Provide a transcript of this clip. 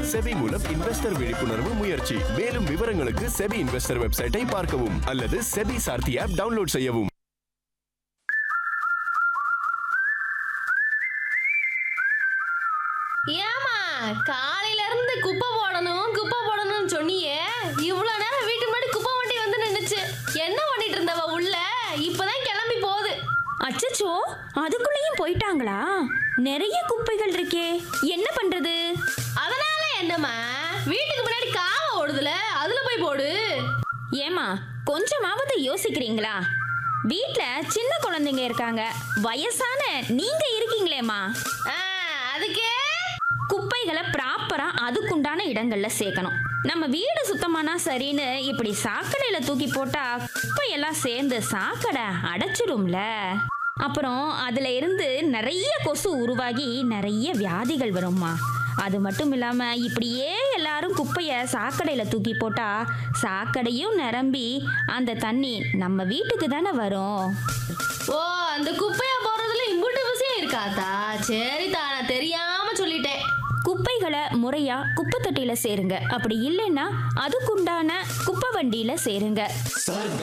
SEBI மூலம் investor விழிப்புணர்வு முயற்சி மேலும் விவரங்களுக்கு செபி இன்வெஸ்டர் வெப்சைட்டை பார்க்கவும் அல்லது செபி சார்த்தி ஆப் டவுன்லோட் செய்யவும் ஏமா காலையில இருந்து குப்பை போடணும் குப்பை போடணும்னு சொன்னியே இவ்வளவு நேரம் வீட்டு முன்னாடி குப்பை வண்டி வந்து நின்னுச்சு என்ன பண்ணிட்டு இருந்தவ உள்ள இப்பதான் கிளம்பி போகுது அச்சச்சோ அதுக்குள்ளேயும் போயிட்டாங்களா நிறைய குப்பைகள் இருக்கே என்ன பண்றது அதனால என்னம்மா வீட்டுக்கு முன்னாடி காவ ஓடுதுல அதுல போய் போடு ஏமா கொஞ்சமாவது யோசிக்கிறீங்களா வீட்ல சின்ன குழந்தைங்க இருக்காங்க வயசான நீங்க இருக்கீங்களேம்மா ஆ, அதுக்கே குப்பைகளை ப்ராப்பரா அதுக்குண்டான இடங்கள்ல சேர்க்கணும் நம்ம வீடு சுத்தமானா சரின்னு இப்படி சாக்கடையில தூக்கி போட்டா குப்பையெல்லாம் சேர்ந்து சாக்கடை அடைச்சிடும்ல அப்புறம் அதுல இருந்து நிறைய கொசு உருவாகி நிறைய வியாதிகள் வரும்மா அது மட்டும் இல்லாம இப்படியே எல்லாரும் குப்பைய சாக்கடையில தூக்கி போட்டா சாக்கடையும் நிரம்பி அந்த தண்ணி நம்ம வீட்டுக்கு தானே வரும் ஓ அந்த குப்பையா போறதுல இம்புட்டு விஷயம் இருக்காத்தா சரிதா நான் தெரியாம சொல்லிட்டேன் குப்பைகளை முறையா குப்பை தொட்டியில சேருங்க அப்படி இல்லைன்னா அதுக்குண்டான குப்பை வண்டியில சேருங்க